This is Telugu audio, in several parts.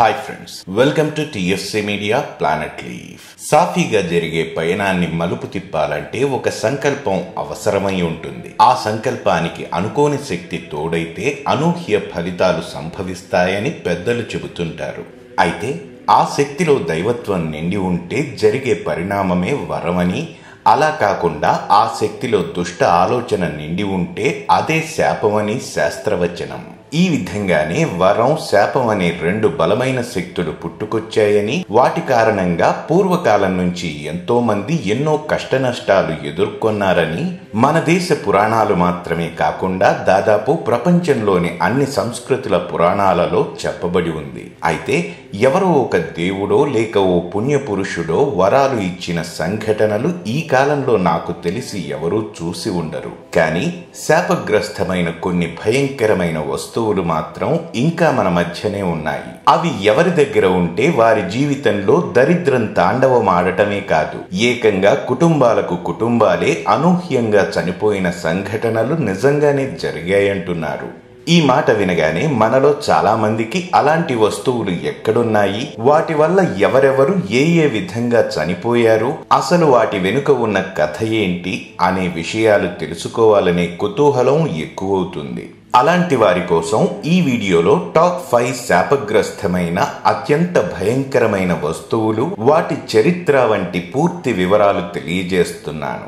hi friends welcome to TFC media planet లీవ్ సాఫీగా జరిగే పయనాన్ని మలుపు తిప్పాలంటే ఒక సంకల్పం అవసరమై ఉంటుంది ఆ సంకల్పానికి అనుకోని శక్తి తోడైతే అనూహ్య ఫలితాలు సంభవిస్తాయని పెద్దలు చెబుతుంటారు అయితే ఆ శక్తిలో దైవత్వం నిండి ఉంటే జరిగే పరిణామమే వరమని అలా కాకుండా ఆ శక్తిలో దుష్ట ఆలోచన నిండి ఉంటే అదే శాపమని శాస్త్రవచనం ఈ విధంగానే వరం శాపం అనే రెండు బలమైన శక్తులు పుట్టుకొచ్చాయని వాటి కారణంగా పూర్వకాలం నుంచి ఎంతో మంది ఎన్నో కష్ట నష్టాలు ఎదుర్కొన్నారని మన దేశ పురాణాలు మాత్రమే కాకుండా దాదాపు ప్రపంచంలోని అన్ని సంస్కృతుల పురాణాలలో చెప్పబడి ఉంది అయితే ఎవరో ఒక దేవుడో లేక ఓ పుణ్య పురుషుడో వరాలు ఇచ్చిన సంఘటనలు ఈ కాలంలో నాకు తెలిసి ఎవరూ చూసి ఉండరు కానీ శాపగ్రస్తమైన కొన్ని భయంకరమైన వస్తువులు మాత్రం ఇంకా మన మధ్యనే ఉన్నాయి అవి ఎవరి దగ్గర ఉంటే వారి జీవితంలో దరిద్రం తాండవం ఆడటమే కాదు ఏకంగా కుటుంబాలకు కుటుంబాలే అనూహ్యంగా చనిపోయిన సంఘటనలు నిజంగానే జరిగాయంటున్నారు ఈ మాట వినగానే మనలో చాలా మందికి అలాంటి వస్తువులు ఎక్కడున్నాయి వాటి వల్ల ఎవరెవరు ఏ ఏ విధంగా చనిపోయారు అసలు వాటి వెనుక ఉన్న కథ ఏంటి అనే విషయాలు తెలుసుకోవాలనే కుతూహలం ఎక్కువవుతుంది అలాంటి వారి కోసం ఈ వీడియోలో టాప్ ఫైవ్ శాపగ్రస్తమైన అత్యంత భయంకరమైన వస్తువులు వాటి చరిత్ర వంటి పూర్తి వివరాలు తెలియజేస్తున్నాను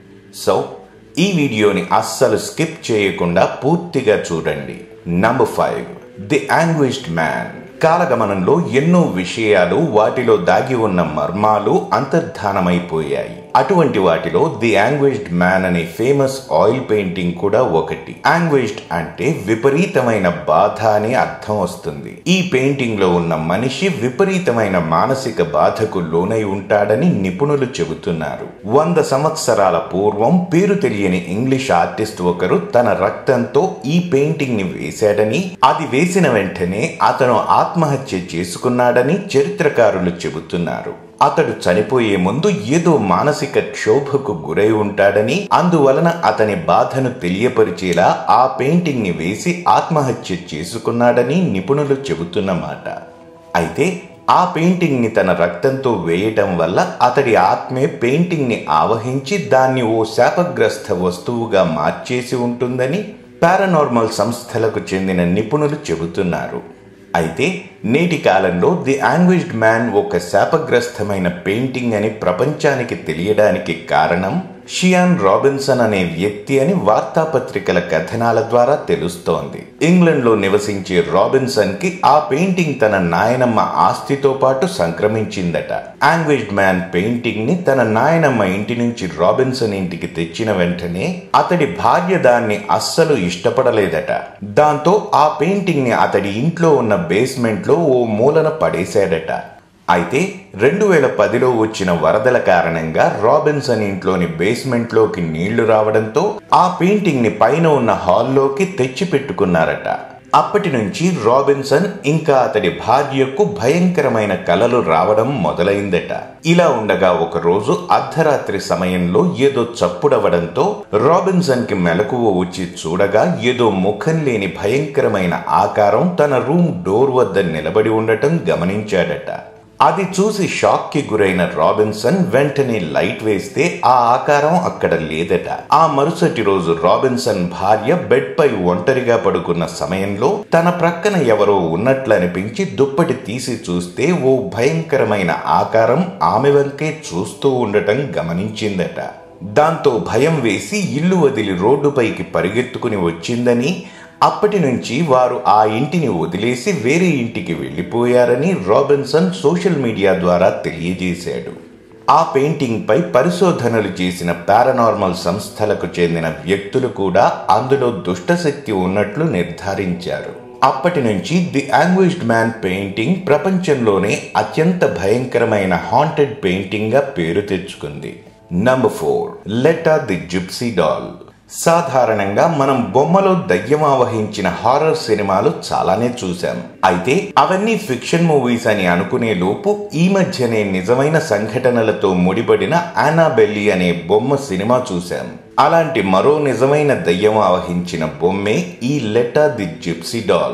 సో ఈ వీడియోని అస్సలు స్కిప్ చేయకుండా పూర్తిగా చూడండి number five the anguished man కాలగమనంలో ఎన్నో విషయాలు వాటిలో దాగి ఉన్న మర్మాలు అంతర్ధానమైపోయాయి అటువంటి వాటిలో ది యాంగ్విష్డ్ మ్యాన్ అనే ఫేమస్ ఆయిల్ పెయింటింగ్ కూడా ఒకటి యాంగ్విష్డ్ అంటే విపరీతమైన బాధ అని అర్థం వస్తుంది ఈ పెయింటింగ్ లో ఉన్న మనిషి విపరీతమైన మానసిక బాధకు లోనై ఉంటాడని నిపుణులు చెబుతున్నారు వంద సంవత్సరాల పూర్వం పేరు తెలియని ఇంగ్లీష్ ఆర్టిస్ట్ ఒకరు తన రక్తంతో ఈ పెయింటింగ్ ని వేశాడని అది వేసిన వెంటనే అతను ఆత్మహత్య చేసుకున్నాడని చరిత్రకారులు చెబుతున్నారు అతడు చనిపోయే ముందు ఏదో మానసిక క్షోభకు గురై ఉంటాడని అందువలన అతని బాధను తెలియపరిచేలా ఆ పెయింటింగ్ ని వేసి ఆత్మహత్య చేసుకున్నాడని నిపుణులు చెబుతున్న మాట అయితే ఆ పెయింటింగ్ ని తన రక్తంతో వేయటం వల్ల అతడి ఆత్మే పెయింటింగ్ ని ఆవహించి దాన్ని ఓ శాపగ్రస్త వస్తువుగా మార్చేసి ఉంటుందని పారానార్మల్ సంస్థలకు చెందిన నిపుణులు చెబుతున్నారు అయితే నేటి కాలంలో ది యాంగ్విజ్డ్ మ్యాన్ ఒక శాపగ్రస్తమైన పెయింటింగ్ అని ప్రపంచానికి తెలియడానికి కారణం షియాన్ రాబిన్సన్ అనే వ్యక్తి అని వార్తాపత్రికల కథనాల ద్వారా తెలుస్తోంది ఇంగ్లండ్ లో నివసించే రాబిన్సన్ కి ఆ పెయింటింగ్ తన నాయనమ్మ ఆస్తితో పాటు సంక్రమించిందట యాంగ్విజ్డ్ మ్యాన్ పెయింటింగ్ ని తన నాయనమ్మ ఇంటి నుంచి రాబిన్సన్ ఇంటికి తెచ్చిన వెంటనే అతడి భార్య దాన్ని అస్సలు ఇష్టపడలేదట దాంతో ఆ పెయింటింగ్ ని అతడి ఇంట్లో ఉన్న బేస్మెంట్ లో ఓ మూలన పడేశాడట అయితే రెండు వేల పదిలో వచ్చిన వరదల కారణంగా రాబిన్సన్ ఇంట్లోని బేస్మెంట్లోకి నీళ్లు రావడంతో ఆ పెయింటింగ్ ని పైన ఉన్న హాల్లోకి తెచ్చి పెట్టుకున్నారట అప్పటి నుంచి రాబిన్సన్ ఇంకా అతడి భార్యకు భయంకరమైన కలలు రావడం మొదలైందట ఇలా ఉండగా ఒక రోజు అర్ధరాత్రి సమయంలో ఏదో చప్పుడవడంతో రాబిన్సన్ కి మెలకువ వచ్చి చూడగా ఏదో ముఖం లేని భయంకరమైన ఆకారం తన రూమ్ డోర్ వద్ద నిలబడి ఉండటం గమనించాడట అది చూసి షాక్ కి గురైన రాబిన్సన్ వెంటనే లైట్ వేస్తే ఆ ఆకారం అక్కడ లేదట ఆ మరుసటి రోజు రాబిన్సన్ భార్య బెడ్ పై ఒంటరిగా పడుకున్న సమయంలో తన ప్రక్కన ఎవరో ఉన్నట్లు అనిపించి దుప్పటి తీసి చూస్తే ఓ భయంకరమైన ఆకారం ఆమె వంకే చూస్తూ ఉండటం గమనించిందట దాంతో భయం వేసి ఇల్లు వదిలి రోడ్డుపైకి పరిగెత్తుకుని వచ్చిందని అప్పటి నుంచి వారు ఆ ఇంటిని వదిలేసి వేరే ఇంటికి వెళ్ళిపోయారని రాబిన్సన్ సోషల్ మీడియా ద్వారా తెలియజేశాడు ఆ పెయింటింగ్ పై పరిశోధనలు చేసిన పారానార్మల్ సంస్థలకు చెందిన వ్యక్తులు కూడా అందులో దుష్టశక్తి ఉన్నట్లు నిర్ధారించారు అప్పటి నుంచి ది యాంగ్విజ్డ్ మ్యాన్ పెయింటింగ్ ప్రపంచంలోనే అత్యంత భయంకరమైన హాంటెడ్ పెయింటింగ్ గా పేరు తెచ్చుకుంది number four Letta the gypsy doll సాధారణంగా మనం బొమ్మలో దయ్యం ఆవహించిన హారర్ సినిమాలు చాలానే చూశాం అయితే అవన్నీ ఫిక్షన్ మూవీస్ అని అనుకునే లోపు ఈ మధ్యనే నిజమైన సంఘటనలతో ముడిపడిన ఆనాబెల్లి అనే బొమ్మ సినిమా చూశాం అలాంటి మరో నిజమైన దయ్యం ఆవహించిన బొమ్మే ఈ లెటా ది జిప్సీ డాల్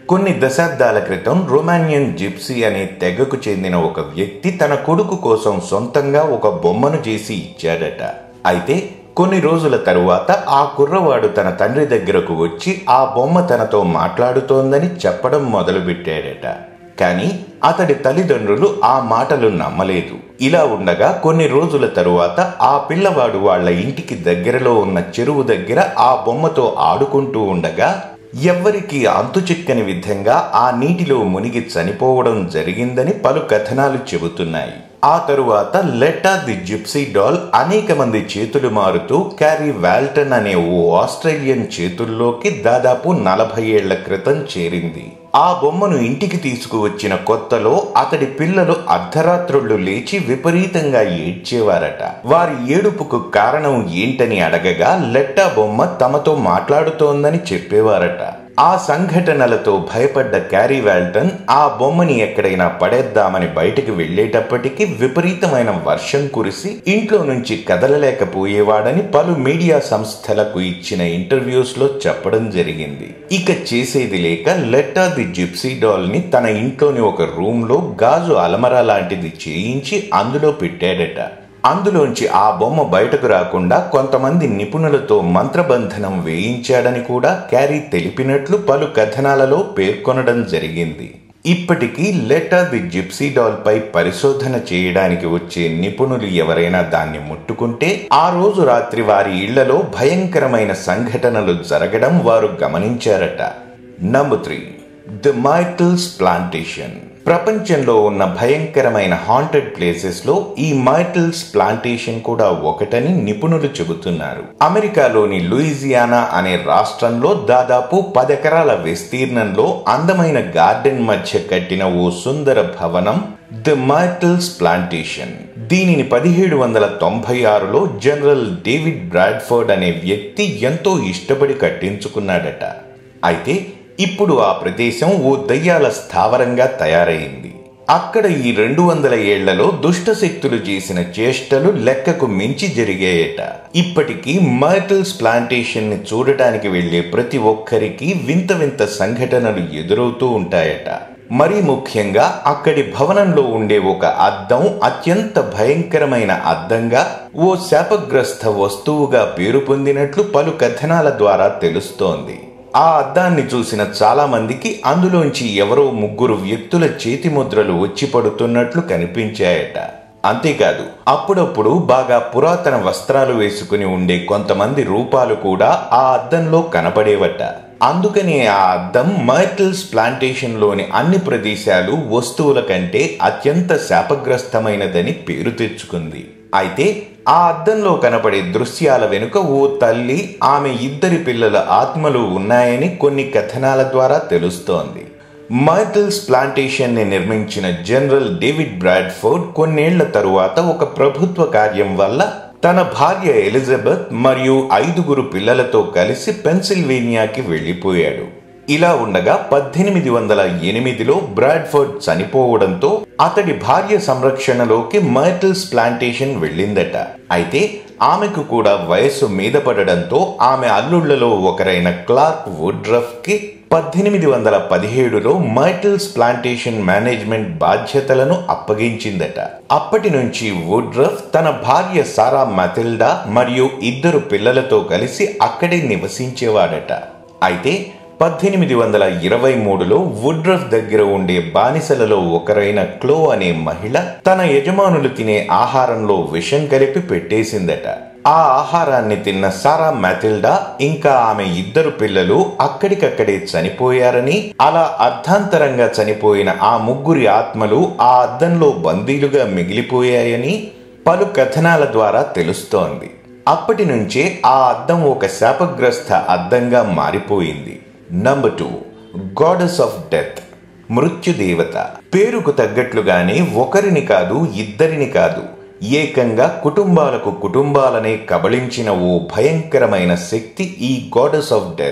కొన్ని దశాబ్దాల క్రితం రొమానియన్ జిప్సీ అనే తెగకు చెందిన ఒక వ్యక్తి తన కొడుకు కోసం సొంతంగా ఒక బొమ్మను చేసి ఇచ్చాడట అయితే కొన్ని రోజుల తరువాత ఆ కుర్రవాడు తన తండ్రి దగ్గరకు వచ్చి ఆ బొమ్మ తనతో మాట్లాడుతోందని చెప్పడం మొదలుపెట్టాడట కానీ అతడి తల్లిదండ్రులు ఆ మాటలు నమ్మలేదు ఇలా ఉండగా కొన్ని రోజుల తరువాత ఆ పిల్లవాడు వాళ్ళ ఇంటికి దగ్గరలో ఉన్న చెరువు దగ్గర ఆ బొమ్మతో ఆడుకుంటూ ఉండగా ఎవ్వరికీ అంతుచిక్కని విధంగా ఆ నీటిలో మునిగి చనిపోవడం జరిగిందని పలు కథనాలు చెబుతున్నాయి ఆ తరువాత లెటా ది జిప్సీ డాల్ అనేక మంది చేతులు మారుతూ క్యారీ వాల్టన్ అనే ఓ ఆస్ట్రేలియన్ చేతుల్లోకి దాదాపు నలభై ఏళ్ల క్రితం చేరింది ఆ బొమ్మను ఇంటికి తీసుకువచ్చిన కొత్తలో అతడి పిల్లలు అర్ధరాత్రుళ్ళు లేచి విపరీతంగా ఏడ్చేవారట వారి ఏడుపుకు కారణం ఏంటని అడగగా లెట్టా బొమ్మ తమతో మాట్లాడుతోందని చెప్పేవారట ఆ సంఘటనలతో భయపడ్డ క్యారీ వాల్టన్ ఆ బొమ్మని ఎక్కడైనా పడేద్దామని బయటికి వెళ్లేటప్పటికీ విపరీతమైన వర్షం కురిసి ఇంట్లో నుంచి కదలలేకపోయేవాడని పలు మీడియా సంస్థలకు ఇచ్చిన ఇంటర్వ్యూస్ లో చెప్పడం జరిగింది ఇక చేసేది లేక లెట్టా ది జిప్సీ డాల్ ని తన ఇంట్లోని ఒక రూమ్ లో గాజు అలమరా లాంటిది చేయించి అందులో పెట్టాడట అందులోంచి ఆ బొమ్మ బయటకు రాకుండా కొంతమంది నిపుణులతో మంత్రబంధనం వేయించాడని కూడా క్యారీ తెలిపినట్లు పలు కథనాలలో పేర్కొనడం జరిగింది ఇప్పటికీ లెటర్ ది జిప్సీ డాల్ పై పరిశోధన చేయడానికి వచ్చే నిపుణులు ఎవరైనా దాన్ని ముట్టుకుంటే ఆ రోజు రాత్రి వారి ఇళ్లలో భయంకరమైన సంఘటనలు జరగడం వారు గమనించారట number three the Myrtles plantation ప్రపంచంలో ఉన్న భయంకరమైన హాంటెడ్ ప్లేసెస్ లో ఈ మైటిల్స్ ప్లాంటేషన్ కూడా ఒకటని నిపుణులు చెబుతున్నారు అమెరికాలోని లూయిజియానా అనే రాష్ట్రంలో దాదాపు పదెకరాల విస్తీర్ణంలో అందమైన గార్డెన్ మధ్య కట్టిన ఓ సుందర భవనం ది మైటిల్స్ ప్లాంటేషన్ దీనిని పదిహేడు వందల తొంభై ఆరులో జనరల్ డేవిడ్ బ్రాడ్ఫర్డ్ అనే వ్యక్తి ఎంతో ఇష్టపడి కట్టించుకున్నాడట అయితే ఇప్పుడు ఆ ప్రదేశం ఓ దయ్యాల స్థావరంగా తయారైంది అక్కడ ఈ రెండు వందల ఏళ్లలో దుష్ట శక్తులు చేసిన చేష్టలు లెక్కకు మించి జరిగాయట ఇప్పటికీ మర్టల్స్ ప్లాంటేషన్ ని చూడటానికి వెళ్లే ప్రతి ఒక్కరికి వింత వింత సంఘటనలు ఎదురవుతూ ఉంటాయట మరీ ముఖ్యంగా అక్కడి భవనంలో ఉండే ఒక అద్దం అత్యంత భయంకరమైన అద్దంగా ఓ శాపగ్రస్త వస్తువుగా పేరు పొందినట్లు పలు కథనాల ద్వారా తెలుస్తోంది ఆ అద్దాన్ని చూసిన చాలా మందికి అందులోంచి ఎవరో ముగ్గురు వ్యక్తుల చేతి ముద్రలు వచ్చి పడుతున్నట్లు కనిపించాయట అంతేకాదు అప్పుడప్పుడు బాగా పురాతన వస్త్రాలు వేసుకుని ఉండే కొంతమంది రూపాలు కూడా ఆ అద్దంలో కనపడేవట అందుకని ఆ అద్దం మర్టిల్స్ ప్లాంటేషన్ లోని అన్ని ప్రదేశాలు వస్తువుల కంటే అత్యంత శాపగ్రస్తమైనదని పేరు తెచ్చుకుంది అయితే ఆ అద్దంలో కనపడే దృశ్యాల వెనుక ఓ తల్లి ఆమె ఇద్దరి పిల్లల ఆత్మలు ఉన్నాయని కొన్ని కథనాల ద్వారా తెలుస్తోంది మైటిల్స్ ప్లాంటేషన్ ని నిర్మించిన జనరల్ డేవిడ్ బ్రాడ్ఫోర్డ్ కొన్నేళ్ల తరువాత ఒక ప్రభుత్వ కార్యం వల్ల తన భార్య ఎలిజబెత్ మరియు ఐదుగురు పిల్లలతో కలిసి పెన్సిల్వేనియాకి వెళ్లిపోయాడు ఇలా ఉండగా పద్దెనిమిది వందల ఎనిమిదిలో బ్రాడ్ఫర్డ్ చనిపోవడంతో అతడి భార్య సంరక్షణలోకి మైటిల్స్ ప్లాంటేషన్ వెళ్ళిందట అయితే ఆమెకు కూడా వయస్సు మీద పడడంతో ఆమె అల్లుళ్లలో ఒకరైన క్లార్క్ వుడ్రఫ్ కి పద్దెనిమిది వందల పదిహేడులో మైటిల్స్ ప్లాంటేషన్ మేనేజ్మెంట్ బాధ్యతలను అప్పగించిందట అప్పటి నుంచి వుడ్రఫ్ తన భార్య సారా మతిల్డా మరియు ఇద్దరు పిల్లలతో కలిసి అక్కడే నివసించేవాడట అయితే పద్దెనిమిది వందల ఇరవై మూడులో వుడ్రఫ్ దగ్గర ఉండే బానిసలలో ఒకరైన క్లో అనే మహిళ తన యజమానులు తినే ఆహారంలో విషం కలిపి పెట్టేసిందట ఆ ఆహారాన్ని తిన్న సారా మ్యాథిల్డా ఇంకా ఆమె ఇద్దరు పిల్లలు అక్కడికక్కడే చనిపోయారని అలా అర్ధాంతరంగా చనిపోయిన ఆ ముగ్గురి ఆత్మలు ఆ అద్దంలో బందీలుగా మిగిలిపోయాయని పలు కథనాల ద్వారా తెలుస్తోంది అప్పటి నుంచే ఆ అద్దం ఒక శాపగ్రస్త అద్దంగా మారిపోయింది number two goddess of death మృత్యుదేవత పేరుకు తగ్గట్లుగానే ఒకరిని కాదు ఇద్దరిని కాదు ఏకంగా కుటుంబాలకు కుటుంబాలనే కబళించిన ఓ భయంకరమైన శక్తి ఈ గాడెస్ ఆఫ్ డెత్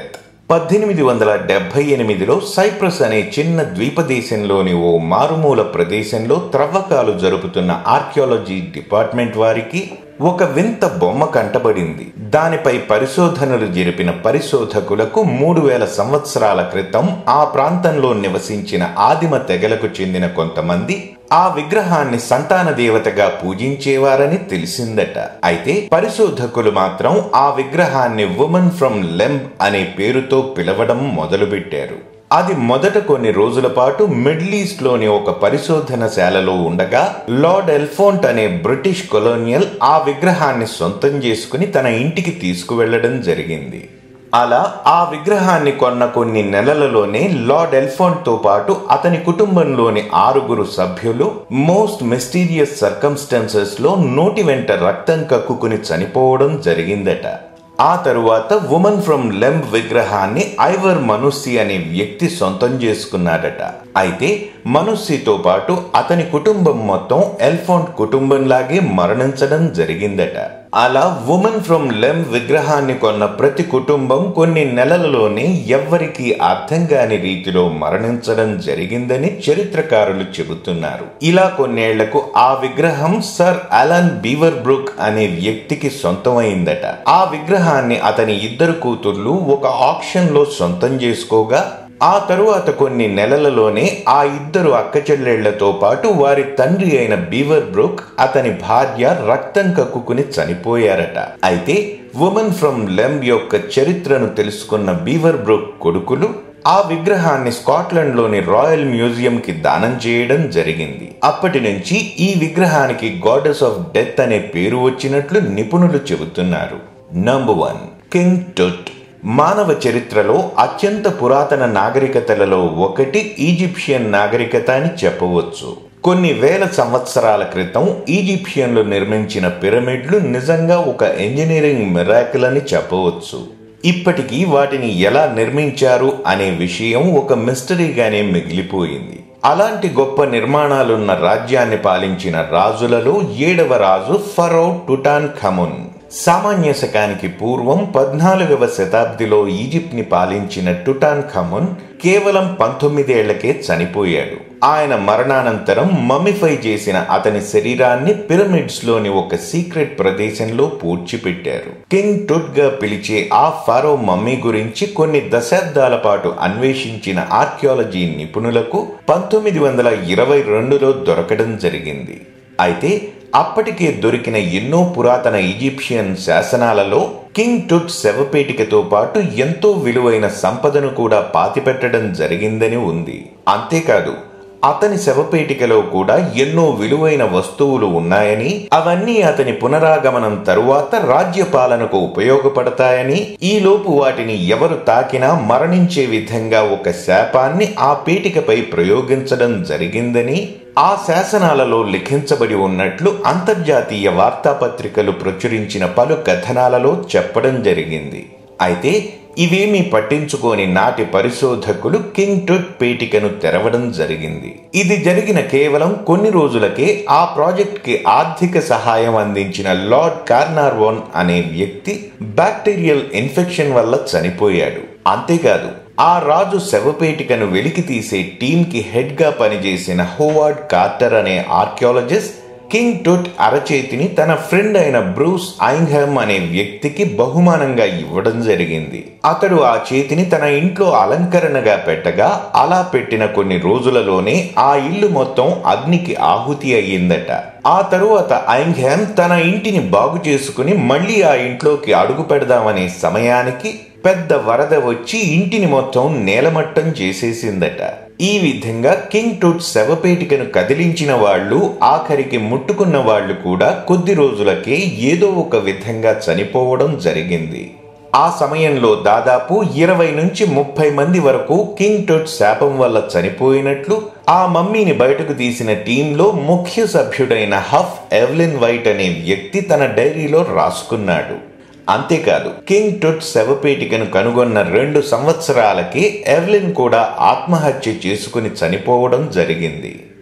పద్దెనిమిది వందల డెబ్బై ఎనిమిదిలో సైప్రస్ అనే చిన్న ద్వీప దేశంలోని ఓ మారుమూల ప్రదేశంలో త్రవ్వకాలు జరుపుతున్న ఆర్కియాలజీ డిపార్ట్మెంట్ వారికి ఒక వింత బొమ్మ కంటబడింది దానిపై పరిశోధనలు జరిపిన పరిశోధకులకు మూడు వేల సంవత్సరాల క్రితం ఆ ప్రాంతంలో నివసించిన ఆదిమ తెగలకు చెందిన కొంతమంది ఆ విగ్రహాన్ని సంతాన దేవతగా పూజించేవారని తెలిసిందట అయితే పరిశోధకులు మాత్రం ఆ విగ్రహాన్ని ఉమెన్ ఫ్రమ్ లెంబ్ అనే పేరుతో పిలవడం మొదలుపెట్టారు అది మొదట కొన్ని రోజుల పాటు మిడిల్ ఈస్ట్ లోని ఒక పరిశోధనశాలలో ఉండగా లార్డ్ ఎల్ఫోంట్ అనే బ్రిటిష్ కొలోనియల్ ఆ విగ్రహాన్ని సొంతం చేసుకుని తన ఇంటికి తీసుకువెళ్లడం జరిగింది అలా ఆ విగ్రహాన్ని కొన్న కొన్ని నెలలలోనే లార్డ్ ఎల్ఫోంట్ తో పాటు అతని కుటుంబంలోని ఆరుగురు సభ్యులు మోస్ట్ మిస్టీరియస్ సర్కమ్స్టాన్సెస్ లో నోటి వెంట రక్తం కక్కుకుని చనిపోవడం జరిగిందట ఆ తరువాత ఉమన్ ఫ్రమ్ లెంబ్ విగ్రహాన్ని ఐవర్ మనుస్సి అనే వ్యక్తి సొంతం చేసుకున్నాడట అయితే మనుస్సితో పాటు అతని కుటుంబం మొత్తం ఎల్ఫోంట్ కుటుంబంలాగే మరణించడం జరిగిందట అలా ఉమెన్ ఫ్రమ్ లెమ్ విగ్రహాన్ని కొన్న ప్రతి కుటుంబం కొన్ని నెలలలోనే ఎవ్వరికీ అర్థం కాని రీతిలో మరణించడం జరిగిందని చరిత్రకారులు చెబుతున్నారు ఇలా కొన్నేళ్లకు ఆ విగ్రహం సర్ అలన్ బీవర్ బ్రూక్ అనే వ్యక్తికి సొంతమైందట ఆ విగ్రహాన్ని అతని ఇద్దరు కూతుర్లు ఒక ఆప్షన్ లో సొంతం చేసుకోగా ఆ తరువాత కొన్ని నెలలలోనే ఆ ఇద్దరు అక్క చెల్లెళ్లతో పాటు వారి తండ్రి అయిన బీవర్ బ్రూక్ అతని భార్య రక్తం కక్కుకుని చనిపోయారట అయితే ఉమెన్ ఫ్రమ్ లెంబ్ యొక్క చరిత్రను తెలుసుకున్న బీవర్ బ్రూక్ కొడుకులు ఆ విగ్రహాన్ని స్కాట్లాండ్ లోని రాయల్ మ్యూజియం కి దానం చేయడం జరిగింది అప్పటి నుంచి ఈ విగ్రహానికి గాడెస్ ఆఫ్ డెత్ అనే పేరు వచ్చినట్లు నిపుణులు చెబుతున్నారు నంబర్ వన్ కింగ్ టుట్ మానవ చరిత్రలో అత్యంత పురాతన నాగరికతలలో ఒకటి ఈజిప్షియన్ నాగరికత అని చెప్పవచ్చు కొన్ని వేల సంవత్సరాల క్రితం ఈజిప్షియన్లు నిర్మించిన పిరమిడ్లు నిజంగా ఒక ఇంజనీరింగ్ మిరాకిల్ అని చెప్పవచ్చు ఇప్పటికీ వాటిని ఎలా నిర్మించారు అనే విషయం ఒక మిస్టరీగానే మిగిలిపోయింది అలాంటి గొప్ప నిర్మాణాలున్న రాజ్యాన్ని పాలించిన రాజులలో ఏడవ రాజు ఫరో టుటాన్ ఖమున్ సామాన్య శకానికి పూర్వం పద్నాలుగవ శతాబ్దిలో ఈజిప్ట్ ని పాలించిన టుటాన్ ఖమున్ కేవలం పంతొమ్మిదేళ్లకే చనిపోయాడు ఆయన మరణానంతరం మమిఫై చేసిన అతని శరీరాన్ని పిరమిడ్స్ లోని ఒక సీక్రెట్ ప్రదేశంలో పూడ్చిపెట్టారు కింగ్ టుట్ గా పిలిచే ఆ ఫారో మమ్మీ గురించి కొన్ని దశాబ్దాల పాటు అన్వేషించిన ఆర్కియాలజీ నిపుణులకు పంతొమ్మిది వందల ఇరవై రెండులో దొరకడం జరిగింది అయితే అప్పటికే దొరికిన ఎన్నో పురాతన ఈజిప్షియన్ శాసనాలలో కింగ్ టుట్ శవపేటికతో పాటు ఎంతో విలువైన సంపదను కూడా పాతిపెట్టడం జరిగిందని ఉంది అంతేకాదు అతని శవపేటికలో కూడా ఎన్నో విలువైన వస్తువులు ఉన్నాయని అవన్నీ అతని పునరాగమనం తరువాత రాజ్య పాలనకు ఉపయోగపడతాయని ఈలోపు వాటిని ఎవరు తాకినా మరణించే విధంగా ఒక శాపాన్ని ఆ పీటికపై ప్రయోగించడం జరిగిందని ఆ శాసనాలలో లిఖించబడి ఉన్నట్లు అంతర్జాతీయ వార్తాపత్రికలు ప్రచురించిన పలు కథనాలలో చెప్పడం జరిగింది అయితే ఇవేమీ పట్టించుకోని నాటి పరిశోధకులు కింగ్ టుట్ పేటికను తెరవడం జరిగింది ఇది జరిగిన కేవలం కొన్ని రోజులకే ఆ ప్రాజెక్ట్ కి ఆర్థిక సహాయం అందించిన లార్డ్ కార్నార్వోన్ అనే వ్యక్తి బ్యాక్టీరియల్ ఇన్ఫెక్షన్ వల్ల చనిపోయాడు అంతేకాదు ఆ రాజు శవపేటికను వెలికి తీసే టీంకి హెడ్ గా పనిచేసిన హోవార్డ్ కార్టర్ అనే ఆర్కియాలజిస్ట్ కింగ్ టుట్ అరచేతిని తన ఫ్రెండ్ అయిన బ్రూస్ ఐంగ్హామ్ అనే వ్యక్తికి బహుమానంగా ఇవ్వడం జరిగింది అతడు ఆ చేతిని తన ఇంట్లో అలంకరణగా పెట్టగా అలా పెట్టిన కొన్ని రోజులలోనే ఆ ఇల్లు మొత్తం అగ్నికి ఆహుతి అయ్యిందట ఆ తరువాత ఐంగ్హామ్ తన ఇంటిని బాగు చేసుకుని మళ్ళీ ఆ ఇంట్లోకి అడుగు పెడదామనే సమయానికి పెద్ద వరద వచ్చి ఇంటిని మొత్తం నేలమట్టం చేసేసిందట ఈ విధంగా కింగ్ టుట్ శవపేటికను కదిలించిన వాళ్ళు ఆఖరికి ముట్టుకున్న వాళ్ళు కూడా కొద్ది రోజులకే ఏదో ఒక విధంగా చనిపోవడం జరిగింది ఆ సమయంలో దాదాపు ఇరవై నుంచి ముప్పై మంది వరకు కింగ్ టుట్ శాపం వల్ల చనిపోయినట్లు ఆ మమ్మీని బయటకు తీసిన టీంలో ముఖ్య సభ్యుడైన హఫ్ ఎవలిన్ వైట్ అనే వ్యక్తి తన డైరీలో రాసుకున్నాడు అంతేకాదు కింగ్ టుట్ శవపేటికను కనుగొన్న రెండు సంవత్సరాలకి ఎవ్లిన్ కూడా ఆత్మహత్య చేసుకుని చనిపోవడం జరిగింది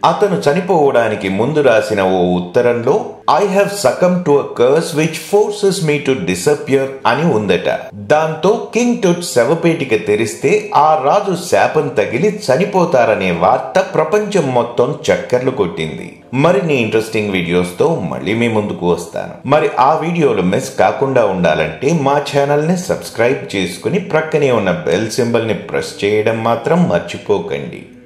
అతను చనిపోవడానికి ముందు రాసిన ఓ ఉత్తరంలో I have succumb to a curse which forces me to disappear అని ఉందట దాంతో కింగ్ టుట్ శవపేటిక తెరిస్తే ఆ రాజు శాపం తగిలి చనిపోతారనే వార్త ప్రపంచం మొత్తం చక్కర్లు కొట్టింది మరిన్ని ఇంట్రెస్టింగ్ వీడియోస్ తో మళ్ళీ మీ ముందుకు వస్తాను మరి ఆ వీడియోలు మిస్ కాకుండా ఉండాలంటే మా ఛానల్ ని సబ్స్క్రైబ్ చేసుకుని ప్రక్కనే ఉన్న బెల్ సింబల్ ని ప్రెస్ చేయడం మాత్రం మర్చిపోకండి